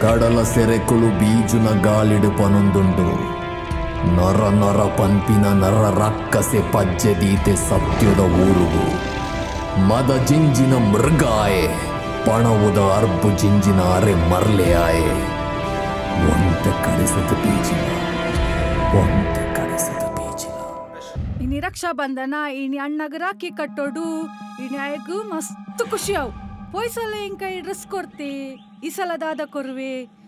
కడల సెరెకులు బీజున గాలిడు పనుందుండు ನರ ನರ ಪಂಪಿನ ನರ ರಕ್ಕಸೆ ಪಜ್ಜೆದೀತೆ ಸತ್ಯದ ಊರುಗು ಮದ ಜಿಂಜಿನ ಮೃಗಾಯೆ ಪಣವುದ ಅರ್ಬು ಜಿಂಜಿನ ಅರೆ ಮರ್ಲೆ ಆಯೆ ಒಂತೆ ಕಡಿಸದ ಬೀಜಿನ ಒಂತೆ ಕಡಿಸದ ಬೀಜಿನ ಇನಿ ರಕ್ಷಾ ಬಂಧನ ಇನಿ ಅಣ್ಣಗ ರಾಖಿ ಕಟ್ಟೋಡು ಇನಿ ಆಯಗು ಮಸ್ತ್ ಖುಷಿ ಅವು ಪೊಯ್ಸಲ ಇಂಕ ಈ ಡ್ರೆಸ್ ಕೊಡ್ತಿ ಈ ಸಲ ದಾದ ಕೊರುವೆ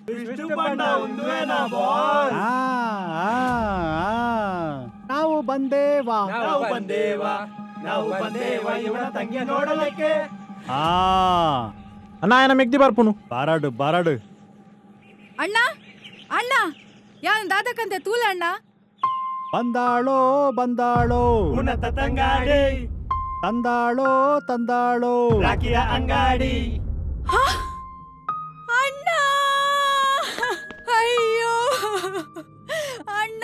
ಆ, ಆ, ಆ. ನಾವು ಬಂದೇವಾ ನಾವು ಬಂದೇವ ನಾವು ಬಂದೇವ ಇವನ ತಂಗಿ ನೋಡಲಿಕ್ಕೆ ಆ ಅಣ್ಣ ಏನ ಮೆಗ್ದಿ ಬರ್ಪುನು ಬಾರಾಡು ಬಾರಾಡು ಅಣ್ಣ ಅಣ್ಣ ಯಾನ್ ದಾದಕ್ಕಂತೆ ತೂಲೆ ಅಣ್ಣ ಬಂದಾಳೋ ಬಂದಾಳೋ ಉನ್ನತ ತಂಗಾಡಿ ತಂದಾಳೋ ತಂದಾಳೋ ರಾಖಿಯ ಅಂಗಾಡಿ ಅಣ್ಣ ಅಯ್ಯೋ ಅಣ್ಣ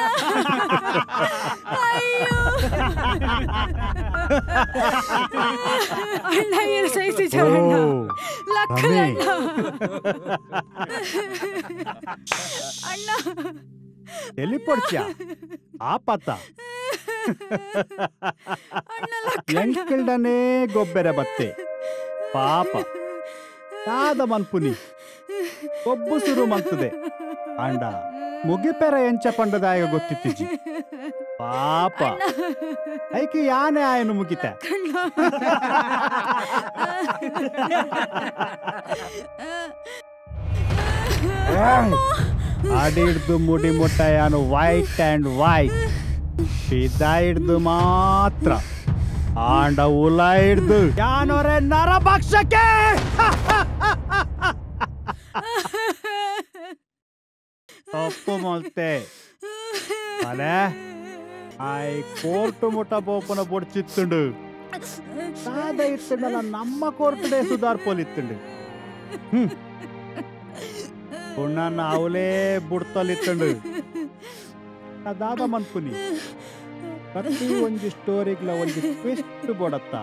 ಅಯ್ಯೋ ಅಣ್ಣ ಏನು ಸಹಿಸಿ ಅಣ್ಣ ಓ, ಲಕ್ಕದ ಮಮ್ಮಿ. ಅಣ್ಣ ಎಲ್ಲಿ ಪೊಡ್ಚ್ಯ ಆಪತ್ತ ಅಣ್ಣ ಲಕ್ಕ ಎಂಕಿಲ್ಡನೇ ಗೊಬ್ಬೆರೆ ಬತ್ತೆ ಪಾಪ ಯಾದ ಮನ್ಪುನಿ ಒಬ್ಬು ಸುರು ಮಂತದೆ ಅಂಡ ಮುಗಿಪೆರ ಎಂಚ ಪಂಡದಾಯ ಗೊತ್ತಿತ್ತಿಜ್ಜಿ ಪಾಪ ಐಕಿ ಯಾನೆ ಆಯನು ಮುಗಿತೆ ಅಡಿ ಹಿಡ್ದು ಮುಡಿ ಮುಟ್ಟ ಯಾನು ವೈಟ್ ಅಂಡ್ ವೈಟ್ ಬಿದ್ದ ಹಿಡ್ದು ಮಾತ್ರ ಆಂಡ ಉಲ ಹಿಡ್ದು ಯಾನೋರೆ ನರಭಕ್ಷಕ್ಕೆ ತಪ್ಪು ಮೊಲ್ತೆ ಅಲೆ ಆಯ್ ಕೋರ್ಟು ಮುಟ್ಟ ಬೋಪನ పొడిచిత్తుండు సాద ఇత్తుండల నమ్మ కోర్టుడే సుధార్పోలిత్తుండు ఉన్న అవులే బుಡ್ತಲಿತ್ತುಂಡು ದಾದ ಮನ್ಪುನಿ ಪ್ರತಿ ಒಂಜಿ ಸ್ಟೋರಿಗ್ಲ ಒಂಜಿ ಟ್ವಿಸ್ಟ್ ಬೋಡತ್ತ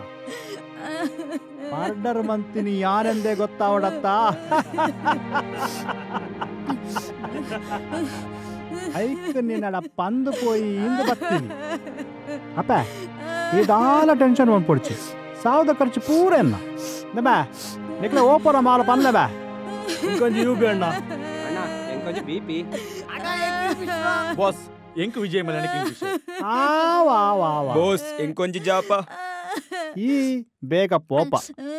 ಮರ್ಡರ್ ಮಂತಿನಿ ಯಾನೆಂದೇ ಗೊತ್ತಾವಡತ್ತ ಐಕ್ ನಿನ್ನಡ ಪಂದು ಪೋಯಿ ಇಂದು ಬತ್ತೀನಿ ಅಪ್ಪ ಇದಾಲ ಟೆನ್ಷನ್ ಒಂದ್ಪೊಡ್ಚಿ ಸಾವಿದ ಖರ್ಚು ಪೂರ ಎನ್ನ ಬಾ ನಿಕ್ಲೆ ಓಪನ ಮಾಲ ಪನ್ಲೆ ಬಾ ఇంకొంచెం చూపి అన్న అన్న ఇంకొంచెం బీపీ బాస్ ఎంకు విజయ్ మలనికి ఇంగ్లీష్ ಆ ವಾ ವಾ ವಾ బోస్ ఇంకొంచెం జాప ಈ ಬೇಗ ಪೋಪ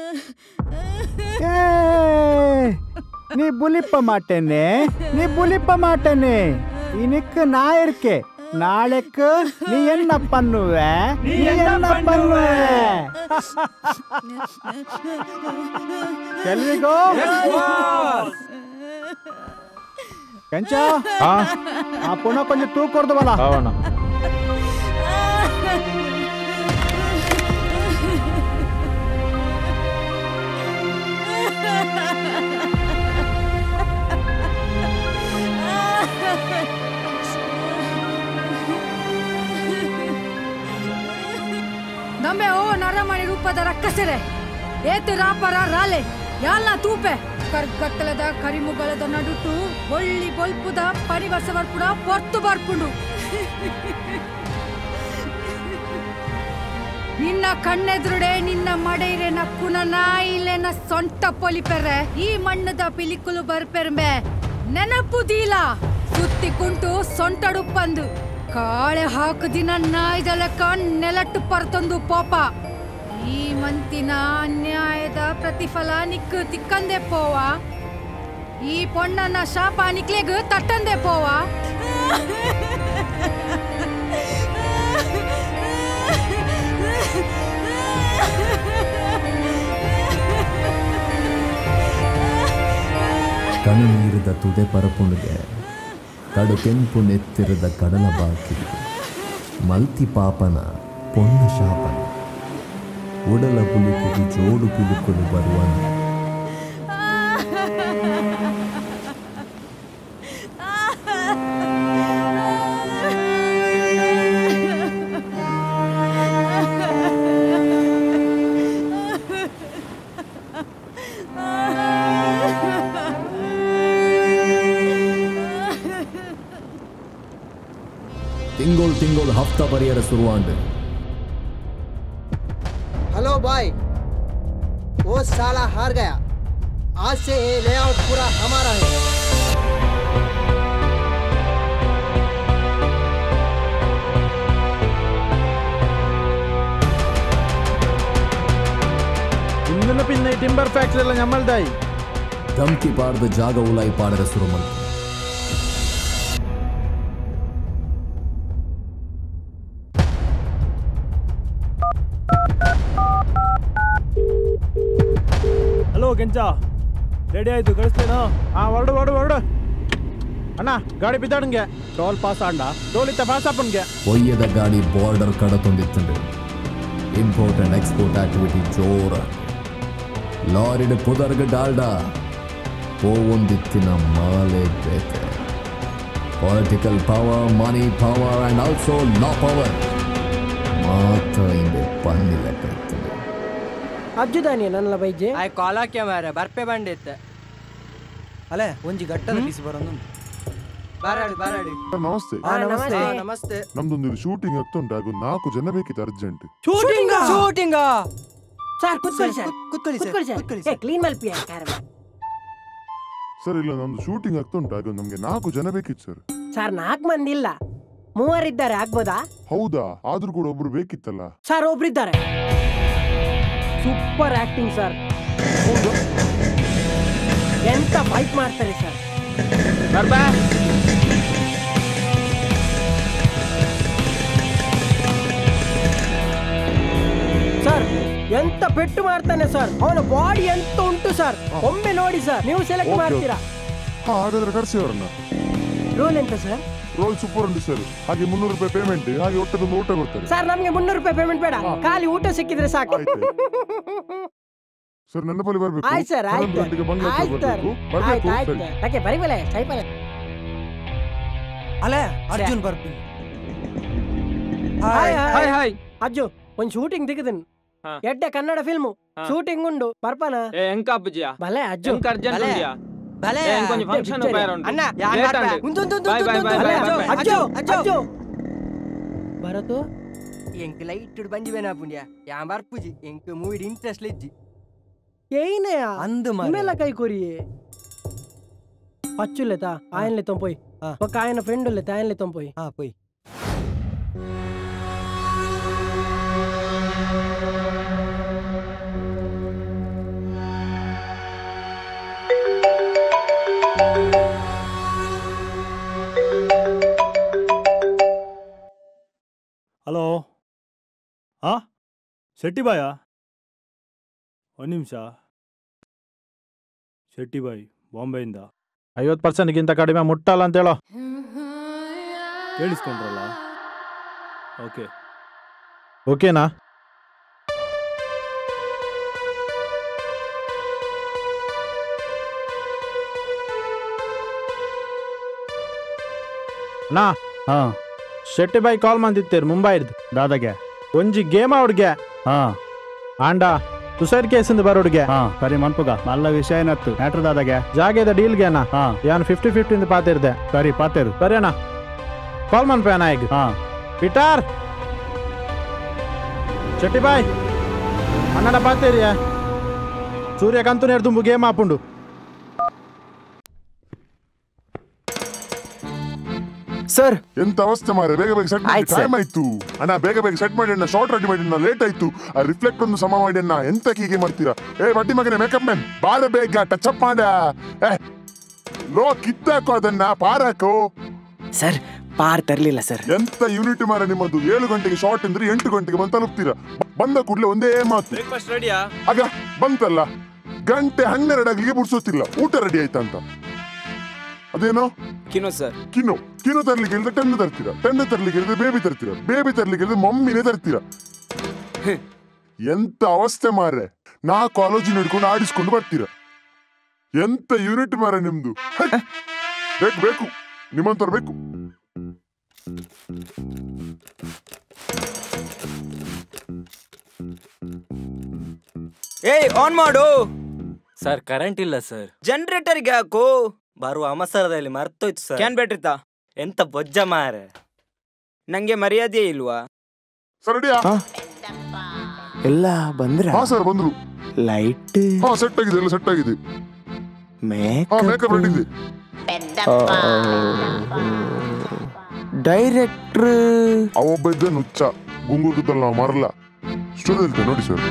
ಏ, ನೀ ಬುಲಿಪ್ಪ ಮಾಟೇನೆ ನೀ ಬುಲಿಪ್ಪ ಮಾಟೇನೆ ಇನಿಕ್ ನಾ ಇರ್ಕೆ ನಾಳೆಕ್ ನೀ ಎನ್ನ ಪನ್ನುವೆ ನೀ ಎನ್ನ ಪನ್ನುವೆ ಎಲ್ರಿಗೋ ಕೆಂಚ ಆ ಪುನಃ ಕೊಂಚ ತೂಕ ಕೊಡ್ದವಲ್ಲ ನಮ್ಮೆ ಓ ನರಮಣಿ ರೂಪದ ರಕ್ಕಸರೆ ಏತು ರಾಪರ ರಾಲೆ ಯಾಲ್ನ ತೂಪೆ ಕರ್ಗತ್ತಲದ ಕರಿಮುಗಳದ ನಡುಟು ಒಳ್ಳಿ ಬೊಲ್ಪುದ ಪರಿವಸವರ್ಪುಡ ಪೊರ್ತು ಬರ್ಪುಂಡು ನಿನ್ನ ಕಣ್ಣೆದುರುಡೆ ನಿನ್ನ ಮಡೈರೆನ ಕುನನ ಇಲ್ಲೆನ ಸೊಂಟ ಪೊಲಿಪೆರ್ರೆ ಈ ಮಣ್ಣದ ಪಿಲಿಕುಲು ಬರ್ಪೆರ್ಮೆ ನೆನಪುದೀಲ ಸುತ್ತಿ ಕುಂಟು ಸೊಂಟಡು ಪಂದು ಕಾಳೆ ಹಾಕು ದಿನ ನಾಯ್ದಲಕ ನೆಲಟ್ಟು ಪರ್ತೊಂದು ಪೋಪ ಈ ಮಂತಿನ ಅನ್ಯಾಯದ ಪ್ರತಿಫಲ ನಿಕ್ಕು ತಿಕ್ಕಂದೆ ಪೋವ ಈ ಪೊಣ್ಣನ ಶಾಪ ನಿಕ್ಲೆಗ್ ತಟ್ಟಂದೆ ಪೋವ ಕಣು ನೀರಿದ ತುದೆ ಪರಪುಣಿಗೆ ಕಡು ಕೆಂಪು ನೆತ್ತಿರದ ಕಡಲ ಬಾಕಿ ಮಲ್ತಿ ಪಾಪನ ಪೊನ್ನ ಶಾಪನ ಉಡಲ ಪುಲಿಕುದು ಜೋಡು ಪಿಲುಕುಲು ಬರುವನು ತಿಂಗೋಳ್ ತಿಂಗೋಳ್ ಹಫ್ತಾ ಪರಿಯರ ಶುರುವಾಂಡು हेलो भाई वो साला हार गया आज से ये लेआउट पूरा हमारा है ഇന്നലെ പിന്നെ ടിമ്പർ ഫാക്ടറി എല്ലാം ഞമ്മളുതായി ಧಮ್ಕಿ ಪಾಡ್ದ ಜಾಗ ಉಲಾಯಿ ಪಾಡರ ಶುರುಮಲ್ ಹಲೋ ಕೆಂಚ ರೆಡಿ ಆಯ್ತು ಕಳಿಸ್ತೇನೋ ಹಾ ಹೊರಡು ಹೊರಡು ಹೊರಡು ಅಣ್ಣ ಗಾಡಿ ಬಿದ್ದಾಡಂಗೆ ಟೋಲ್ ಪಾಸ್ ಆಂಡ ಟೋಲ್ ಇತ್ತ ಪಾಸ್ ಅಪ್ಪನ್ಗೆ ಒಯ್ಯದ ಗಾಡಿ ಬಾರ್ಡರ್ ಕಡತೊಂದಿತ್ತುಂಡು ಇಂಪೋರ್ಟ್ ಅಂಡ್ ಎಕ್ಸ್ಪೋರ್ಟ್ ಆಕ್ಟಿವಿಟಿ ಜೋರ ಲಾರಿಡ್ ಪುದರ್ಗ ಡಾಲ್ಡ ಪೋವೊಂದಿತ್ತಿನ ಮಾಲೆ ಬೇತೆ political power money power and also law power ಮಾತ್ರ ಹಿಂದೆ ಪನ್ನಿ ಲೆಕ್ಕ ಇರ್ತದೆ ಅಜ್ಜುದಾನಿ ನನ್ನ ಬೈಜೆ ಆಯ್ ಕಾಲಕ್ಕೆ ಮಾರ ಬರ್ಪೆ ಬಂದಿತ್ತೆ ಅಲೆ ಒಂಜಿ ಗಟ್ಟದ ಬಿಸಿ ಬರೋದು ಬಾರಾಡಿ ಬಾರಾಡಿ ನಮಸ್ತೆ ನಮಸ್ತೆ ಹಾ, ನಮಸ್ತೆ ನಮ್ದೊಂದು ಶೂಟಿಂಗ್ ಆಗ್ತುಂಟು ಹಾಗೂ ನಾಲ್ಕು ಜನ ಬೇಕಿತ್ತು ಅರ್ಜೆಂಟ್ ಶೂಟಿಂಗ್ ಶೂಟಿಂಗ್ ಸರ್ ಕುತ್ಕೊಳ್ಳಿ ಸರ್ ಕುತ್ಕೊಳ್ಳಿ ಸರ್ ಕುತ್ಕೊಳ್ಳಿ ಸರ್ ಕ್ಲೀನ್ ಮಲ್ಪಿ ಸರ್ ಇಲ್ಲ ನಮ್ದು ಶೂಟಿಂಗ್ ಆಗ್ತುಂಟು ಹಾಗೂ ನಮ್ಗೆ ನಾಲ್ಕು ಜನ ಬೇಕಿತ್ತು ಸರ್ ಸರ್ ನಾಲ್ಕು ಮಂದಿ ಇಲ್ಲ ಮೂವರಿದ್ದಾರೆ ಆಗ್ಬೋದಾ ಹೌದಾ ಆದ್ರೂ ಕೂಡ ಒಬ್ರು ಬೇಕಿತ್ತಲ್ಲ ಸರ್ ಒಬ್ರಿದ್ದಾರೆ ಸೂಪರ್ ಆಕ್ಟಿಂಗ್ ಸರ್ ಎಂತ ಫೈಟ್ ಮಾಡ್ತಾರೆ ಸರ್ ಬರ್ಬಾ ಸರ್ ಎಂತ ಪೆಟ್ಟು ಮಾಡ್ತಾನೆ ಸರ್ ಅವನ ಬಾಡಿ ಎಂತ ಉಂಟು ಸರ್ ಒಮ್ಮೆ ನೋಡಿ ಸರ್ ನೀವು ಸೆಲೆಕ್ಟ್ Okay, ಮಾಡ್ತೀರಾ ಹಾ ಹಾಗಾದ್ರೆ ಕರ್ಸಿ ಅವ್ರನ್ನ ರೋಲ್ ಎಂತ ಸರ್ ರೋಲ್ ಸೂಪರ್ ಉಂಟು ಸರ್ ಹಾಗೆ ಮುನ್ನೂರು ರೂಪಾಯಿ ಪೇಮೆಂಟ್ ಹಾಗೆ ಒಟ್ಟದೊಂದು ಊಟ ಕೊಡ್ತಾರೆ ಸರ್ ನಮ್ಗೆ ಮುನ್ನೂರು ರೂಪಾಯಿ ಪೇಮೆಂಟ್ ಬೇಡ ಖಾಲಿ ಊಟ ಸಿಕ್ಕಿದ್ರೆ ಸಾಕು ಆಯ್ತು. ಸರ್ ನನ್ನ ಬಳಿ ಬರ್ಬೇಕು ಆಯ್ತು ಸರ್ ಆಯ್ತು ಹನ್ನೊಂದು ಗಂಟೆಗೆ ಬಂಗ್ಲೆ ಹತ್ರ ಆಯ್ತು ಸರ್ ಬರ್ಬೇಕು ಆಯ್ತು ಬರ್ಬೇಕು ಆಯ್ತು ಸರಿ ಯಾಕೆ ಬರಿಬಲೆ ಸೈಪಲೆ ಅಲೆ ಅರ್ಜುನ್ ಬರ್ತೀನಿ hi hi hi hi Ajju ಒಂದ್ ಶೂಟಿಂಗ್ ದಿಗದಿನ್ ಹಾ. ಎಡ್ಡೆ ಕನ್ನಡ ಫಿಲ್ಮು ಹಾ. ಶೂಟಿಂಗ್ ಉಂಡು ಬರ್ಪನ ಏ ಎಂಕ ಅಪ್ಪಜಿಯ ಭಲೆ ಅಜ್ಜು ಎಂಕ ಅರ್ಜೆಂಟ್ ಬಲೆ. ಉಂಡಿಯಾ ಬಲೆ ಏ ಎಂಕೊಂಜಿ ಫಂಕ್ಷನ್ ಬಿಚ್ಚರಿ. ಉಪಾಯ ಉಂಟು ಅಣ್ಣ Late ಆಂಡೆ. ಉಂದು, ಉಂದು, ಉಂದು, Bye, bye, ಉಂದು, bye, ಉಂದು. bye, ಅಜ್ಜು, bye, bye. ಅಜ್ಜು, ಅಜ್ಜು ಅಜ್ಜು. ಬರತು ಎಂಕ್ ಲೈಟ್ ಬಂಜಿವೆ ನಾ ಪುಂಡ್ಯ ಯಾಂ ಬರ್ಪುಜಿ ಎಂಕ್ ಮೂವಿ ಇಂಟ್ರೆಸ್ಟ್ ಲೆಜ್ಜಿ ಏನೇ ಅಂದು ಮೇಲೆ ಕೈ ಕೊರಿಯೆ పచ్చులేతా ఆయనలే తొంపోయి ఆ. ఒక ఆయన ఫ్రెండ్ లేతా ఆయనలే తొంపోయి ಹಾ ಪೋಯ್ ಹಲೋ ಹಾ ಶೆಟ್ಟಿ ಬಾಯಾ ಒಂದು ನಿಮಿಷ ಶೆಟ್ಟಿ ಬಾಯ್ ಬಾಂಬೆಯಿಂದ ಐವತ್ತು ಪರ್ಸೆಂಟ್ಗಿಂತ ಕಡಿಮೆ ಮುಟ್ಟಲ್ಲ ಅಂತ ಹೇಳೋ ಕೇಳಿಸ್ಕೊಂಡ್ರಲ್ಲ ಓಕೆ ಓಕೆನಾ ನಾ ಹಾ ಶೆಟ್ಟಿ ಬಾಯಿ ಕಾಲ್ ಮಂದಿತ್ತೇರು ಮುಂಬೈರ್ದು ದಾದಾಗೆ ಒಂಜಿ ಗೇಮ್ ಹುಡ್ಗೆ ಹಾ ಆಂಡ ಸುಸೈಡ್ ಕೇಸಿಂದ ಬರೋಡ್ಗೆ ಹಾ ಸರಿ ಮನ್ಪುಗ ಮಲ್ಲ ವಿಷಯ ಏನತ್ತು ಮ್ಯಾಟ್ರ್ ದಾದಾಗೆ ಜಾಗದ ಡೀಲ್ಗೆನಾ ಹಾ ಯಾನ್ ಫಿಫ್ಟಿ ಫಿಫ್ಟಿಂದ ಪಾತಿರ್ದೆ ಸರಿ ಪಾತೇರು ಸರಿನಾ ಕಾಲ್ ಮನ್ಪೇನ ಈಗ ಹಾ ಪೀಟರ್ ಶೆಟ್ಟಿ ಬಾಯ್ ಅಣ್ಣನ ಪಾತೇರಿಯ ಸೂರ್ಯಕಾಂತು ನೇರ್ ತುಂಬು ಗೇಮ್ ಆಪುಂಡು ಸರ್ ಎಂತ ಅವಸ್ಥೆ ಮಾರೆ ಬೇಗ ಬೇಗ ಸೆಟ್ ಮಾಡಿ ಆಯ್ತು, sir. ಟೈಮ್ ಆಯ್ತು ಅಣ್ಣ ಬೇಗ ಬೇಗ ಸೆಟ್ ಮಾಡಿ ಅಣ್ಣ ಶಾರ್ಟ್ ರೆಡಿ ಮಾಡಿ ಅಣ್ಣ ಲೇಟ್ ಆಯ್ತು ಆ ರಿಫ್ಲೆಕ್ಟ್ ಒಂದು ಸಮ ಮಾಡಿ ಅಣ್ಣ ಎಂತ ಹೀಗೆ ಮಾಡ್ತೀರಾ ಏ ಬಡ್ಡಿ ಮಗನೇ ಮೇಕಪ್ ಮ್ಯಾನ್ ಬಾರ ಬೇಗ ಟಚ್ ಅಪ್ ಮಾಡ ಏ ಲೋ ಕಿತ್ತಾಕೋ ಅದನ್ನ ಪಾರಾಕೋ ಸರ್ ಪಾರ್ ತರ್ಲಿಲ್ಲ ಸರ್ ಎಂತ ಯೂನಿಟ್ ಮಾರ ನಿಮ್ಮದು ಏಳು ಗಂಟೆಗೆ ಶಾರ್ಟ್ ಅಂದ್ರೆ ಎಂಟು ಗಂಟೆಗೆ ಬಂದು ತಲುಪ್ತೀರಾ ಬಂದ ಕೂಡಲೇ ಒಂದೇ ಮಾತು ಬ್ರೇಕ್ಫಾಸ್ಟ್ ರೆಡಿಯಾ ಆಗ ಬಂತಲ್ಲ ಗಂಟೆ ಹನ್ನೆರಡಾಗ್ಲಿಗೆ ಬಿಡ್ಸೋತಿಲ್ಲ ಊಟ ರೆಡಿ ಆಯ್ತಾ ಅಂತ ಅದೇನೋ ಕಿನೋ ಸರ್ ಕಿನು ಕಿನು ತರ್ಲಿಕ್ಕೆ ಹೇಳಿದ್ರೆ ಟೆಂಡು ತರ್ತೀರಾ ಟೆಂಡು ತರ್ಲಿಕ್ಕೆ ಹೇಳಿದ್ರೆ ಬೇಬಿ ತರ್ತೀರಾ ಬೇಬಿ ತರ್ಲಿಕ್ಕೆ ಹೇಳಿದ್ರೆ ಮಮ್ಮಿನೇ ತರ್ತೀರಾ ಎಂತ ಅವಸ್ಥೆ ಮಾರ್ರೆ ನಾ ಕಾಲೇಜಿನ ಹಿಡ್ಕೊಂಡು ಆಡಿಸ್ಕೊಂಡು ಬರ್ತೀರಾ ಎಂತ ಯೂನಿಟ್ ಮಾರ ನಿಮ್ದು ಹೈ! ಬೇಕು ಬೇಕು ನಿಮ್ಮಂತವ್ರು ಬೇಕು ಏಯ್ ಆನ್ ಮಾಡು ಸರ್ ಕರೆಂಟ್ ಇಲ್ಲ ಸರ್ ಜನರೇಟರ್ಗೆ ಹಾಕು ಬರುವ ಅವಸರದಲ್ಲಿ ಮರ್ತೋಯ್ತು ಸರ್ ಕ್ಯಾನ್ ಬ್ಯಾಟ್ರಿ ತಾ ಎಂತ ಬೊಜ್ಜ ಮಾರೆ ನಂಗೆ ಮರ್ಯಾದೆ ಇಲ್ವಾ ಸರ್ ರೆಡಿಯಾ ಎಲ್ಲ ಬಂದ್ರ ಹಾ ಸರ್ ಬಂದ್ರು ಲೈಟ್ ಹಾ ಸೆಟ್ ಆಗಿದೆ ಎಲ್ಲ ಸೆಟ್ ಆಗಿದೆ ಮೇಕ್ ಹಾ ಮೇಕಪ್ ರೆಡಿ ಇದೆ ಡೈರೆಕ್ಟ್ರ್ ಅವೊಬ್ಬ ಇದ್ದ ನುಚ್ಚ ಗುಂಗುರುತ್ತಲ್ಲ ನಾವು ಮರಲ್ಲ ಸ್ಟುಡಿಯೋದಲ್ಲಿ ನೋಡಿ ಸರ್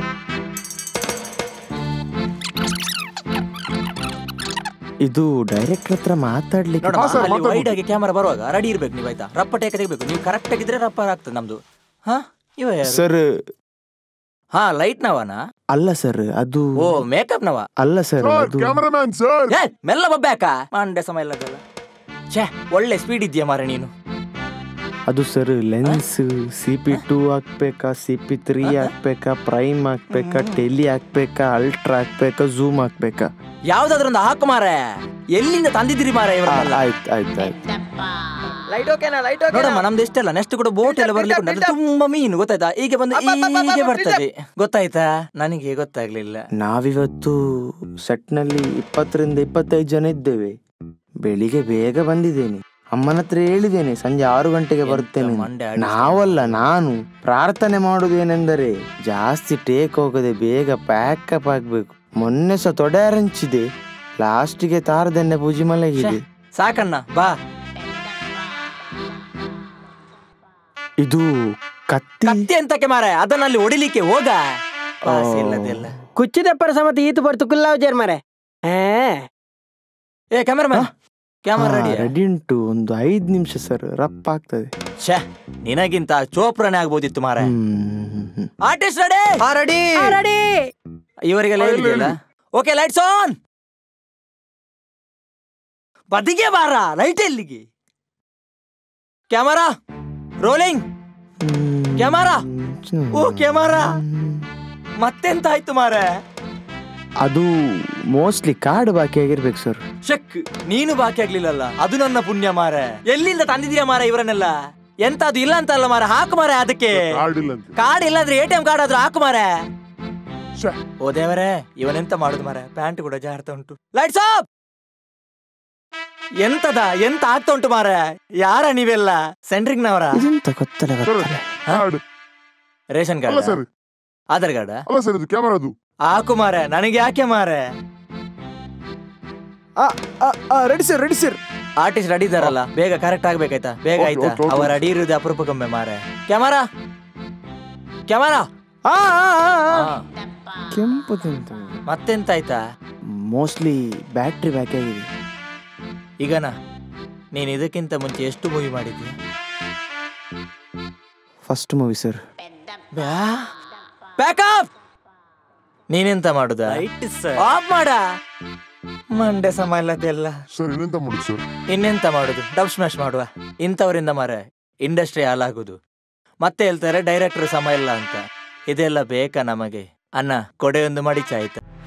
ಇದು ಡೈರೆಕ್ಟರ್ ಹತ್ರ ಮಾತಾಡ್ಲಿಕ್ಕೆ ಹಾ, sir, ಅಲ್ಲಿ ಮಾತಾಡ್ಬೋದು. ವೈಡ್ ಆಗಿ ಕ್ಯಾಮರಾ ಬರುವಾಗ ರೆಡಿ ಇರ್ಬೇಕು ನೀವು ಆಯ್ತಾ ರಪ್ಪ ಟೇಕ ತೆಗಿಬೇಕು ನೀವು ಕರೆಕ್ಟ್ ಆಗಿದ್ರೆ ರಪ್ಪ ಆಗ್ತದೆ ನಮ್ದು ಹಾ ಇವ ಯಾರು? ಸರ್ ಹಾ ಲೈಟ್ ನವನ ಅಲ್ಲ ಸರ್ ಅದು ಓ ಮೇಕಪ್ ನವ ಅಲ್ಲ ಸರ್ ಸರ್ ಅದು ಕ್ಯಾಮರಾಮ್ಯಾನ್ ಸರ್ ಏ ಮೆಲ್ಲ ಬಬ್ಬ್ಯಾಕ ಮಂಡೆ ಸಮಯ ಇಲ್ಲದಲ್ಲ ಛೇ ಒಳ್ಳೆ ಸ್ಪೀಡ್ ಇದೆಯಾ ಮಾರ ನೀನು ಅದು sir lens C P two ಹಾಕ್ಬೇಕಾ ಸಿ ಪಿ ತ್ರೀ ಹಾಕ್ಬೇಕಾ ಪ್ರೈಮ್ ಹಾಕ್ಬೇಕಾ ಟೆಲಿ ಹಾಕ್ಬೇಕಾ ಅಲ್ಟ್ರಾ ಹಾಕ್ಬೇಕಾ ಝೂಮ್ ಹಾಕ್ಬೇಕಾ ಯಾವ್ದಾದ್ರೊಂದು ಹಾಕು ಮಾರೆ ಎಲ್ಲಿಂದ ತಂದಿದ್ದೀರಿ ಮಾರ ಆ, ಇವರನ್ನೆಲ್ಲ ಆಯ್ತು ಆಯ್ತು ಆಯ್ತು ಲೈಟ್ ಓಕೆನಾ ಲೈಟ್ ನೋಡಮ್ಮ ನಮ್ದು ಎಷ್ಟೆಲ್ಲ ನೆಕ್ಸ್ಟ್ ಕೂಡ ಬೋಟ್ ಎಲ್ಲ ಬರ್ಲಿಕ್ಕೆ ಉಂಟು. ಅದು ತುಂಬಾ ಮೀನು ಗೊತ್ತಾಯ್ತಾ ಈಗ ಬಂದು ಹೀಗೆ ಬರ್ತದೆ ಗೊತ್ತಾಯ್ತಾ ನನಗೆ ಗೊತ್ತಾಗ್ಲಿಲ್ಲ ನಾವಿವತ್ತು ಸೆಟ್ನಲ್ಲಿ ಇಪ್ಪತ್ತರಿಂದ ಇಪ್ಪತ್ತೈದು ಜನ ಇದ್ದೇವೆ ಬೆಳಿಗ್ಗೆ ಬೇಗ ಬಂದಿದ್ದೇನೆ ಅಮ್ಮನ ಹತ್ರ ಹೇಳಿದ್ದೇನೆ ಸಂಜೆ ಆರು ಗಂಟೆಗೆ ಬರ್ತೇನೆ ಅಂತ. ಮಂಡೆ ಆಡಿಸ್ತಾನೆ. ನಾವಲ್ಲ ನಾನು ಪ್ರಾರ್ಥನೆ ಮಾಡುವುದೇನೆಂದರೆ ಜಾಸ್ತಿ ಟೇಕ್ ಹೋಗದೆ ಬೇಗ ಪ್ಯಾಕಪ್ ಆಗ್ಬೇಕು ಮೊನ್ನೆ ಸಹ ತೊಡೆ ಹಂಚಿದೆ ಲಾಸ್ಟಿಗೆ ತಾರದೆಣ್ಣೆ ಪೂಜೆ ಮಲಗಿದೆ ಸಾಕಣ್ಣ ಬಾ ಇದು ಕತ್ತಿ ಕತ್ತಿ ಎಂತಕ್ಕೆ ಮಾರ ಅದನ್ನ ಅಲ್ಲಿ ಹೊಡಿಲಿಕ್ಕೆ ಹೋಗ ವಾಸಿ ಇಲ್ಲದೆಲ್ಲ ಕುಚ್ಚಿದಪ್ಪರ ಸಮತ ಈತು ಬರ್ತು ಕುಲ್ಲಾವ್ ಮಾರೆ ಹೇ ಏ ಕ್ಯಾಮರಾಮನ್ ಕ್ಯಾಮರಾ ರೆಡಿ ರೆಡಿ ಉಂಟು ಒಂದು ಐದು ನಿಮಿಷ ಸರ್ ರಪ್ಪ ಆಗ್ತದೆ ಛೇ ನಿನಗಿಂತ ಚೋಪ್ರನೇ ಆಗ್ಬೋದಿತ್ತು ಮಾರ ಹ್ಮ್. ಆರ್ಟಿಸ್ಟ್ ರೆಡಿ ರೆಡಿ ರೆಡಿ ಇವರಿಗೆಲ್ಲ ಹಾ, ಇಲ್ಲ, ಹೇಳಿದೆಯಲ್ಲ ಓಕೆ ಲೈಟ್ಸ್ ಆನ್ ಬದಿಗೆ ಬಾರ ಲೈಟ್ ಎಲ್ಲಿಗೆ ಕ್ಯಾಮರಾ ರೋಲಿಂಗ್ ಹ್ಮ್. ಕ್ಯಾಮರಾ ಓ ಕ್ಯಾಮರಾ ಹ್ಮ್. ಮತ್ತೆಂತ ಆಯ್ತು ಮಾರ ಅದು ಮೋಸ್ಟ್ಲಿ ಕಾರ್ಡ್ ಬಾಕಿ ಆಗಿರ್ಬೇಕು ಸರ್ ಶಕ್ ನೀನು ಬಾಕಿ ಆಗ್ಲಿಲ್ಲಲ್ಲ ಅದು ನನ್ನ ಪುಣ್ಯ ಮಾರ ಎಲ್ಲಿಂದ ತಂದಿದೀಯ ಮಾರ ಇವರನ್ನೆಲ್ಲ ಎಂತ ಅದು ಇಲ್ಲ ಅಂತ ಅಲ್ಲ ಮಾರ ಹಾಕು ಮಾರ ಅದಕ್ಕೆ ಕಾರ್ಡ್ ಇಲ್ಲ ಅಂತ ಕಾರ್ಡ್ ಇಲ್ಲಾಂದ್ರೆ ಎ ಟಿ ಎಂ ಕಾರ್ಡ್ ಆದ್ರೂ ಹಾಕು ಮಾರ ಶ್ಯೆ. ಓ ದೇವರೇ ಇವನೆಂತ ಮಾಡುದು ಮಾರ ಪ್ಯಾಂಟ್ ಕೂಡ ಜಾರ್ತಾ ಉಂಟು ಲೈಟ್ಸ್ ಆಫ್ ಎಂತದ ಎಂತ ಆಗ್ತಾ ಉಂಟು ಮಾರ ಯಾರ ನೀವೆಲ್ಲ ಸೆಂಟ್ರಿಂಗ್ ನವರ ಇದೆಂತ ಗೊತ್ತಲ್ಲ ಸರ್ ಗೊತ್ತಲ್ಲ ಕಾರ್ಡ್ ರೇಷನ್ ಅಲ್ಲ ಕಾರ್ಡ್ ಸರ್ ಆಧಾರ್ ಕಾರ್ಡ್ ಅಲ್ಲ ಸರ್ ಇದು ಕ್ಯಾಮರಾದು ಹಾಕು ಮಾರ ನನಗೆ ಯಾಕೆ ಮಾರ ready sir ready sir artist ready ಇದಾರಲ್ಲ ಬೇಗ ಕರೆಕ್ಟ್ ಆಗ್ಬೇಕಾಯ್ತಾ ಬೇಗ Okay, ಆಯ್ತಾ okay, okay. ಅವರ ರೆಡಿ ಇರುವುದು ಅಪರೂಪಕ್ಕೊಮ್ಮೆ ಮಾರೆ ಕ್ಯಾಮರಾ ಕ್ಯಾಮರಾ ಕೆಂಪುದಂತ ಮತ್ತೆಂತ ಆಯ್ತಾ ಮೋಸ್ಟ್ಲಿ ಬ್ಯಾಟ್ರಿ ಬ್ಯಾಕ್ ಆಗಿದೆ ಈಗನ ನೀನ್ ಇದಕ್ಕಿಂತ ಮುಂಚೆ ಎಷ್ಟು ಮೂವಿ ಮಾಡಿದ್ಯಾ ಫಸ್ಟ್ ಮೂವಿ ಸರ್ ಬ್ಯಾಕಪ್ ನೀನೆಂತ ಮಾಡುದ ಆಫ್ ಮಾಡ ಮಂಡೆ ಸಮ ಇಲ್ಲದೆಲ್ಲ ಸರ್ ಇನ್ನೆಂತ ಮಾಡುದು ಸರ್ ಇನ್ನೆಂತ ಮಾಡುದು ಡಬ್ ಸ್ಮ್ಯಾಶ್ ಮಾಡುವ ಇಂಥವರಿಂದ ಮಾರ ಇಂಡಸ್ಟ್ರಿ ಹಾಳಾಗುದು ಮತ್ತೆ ಹೇಳ್ತಾರೆ ಡೈರೆಕ್ಟರ್ ಸಮ ಇಲ್ಲ ಅಂತ ಇದೆಲ್ಲ ಬೇಕಾ ನಮಗೆ ಅಣ್ಣ ಕೊಡೆ ಒಂದು ಮಡಿಚ ಆಯ್ತಾ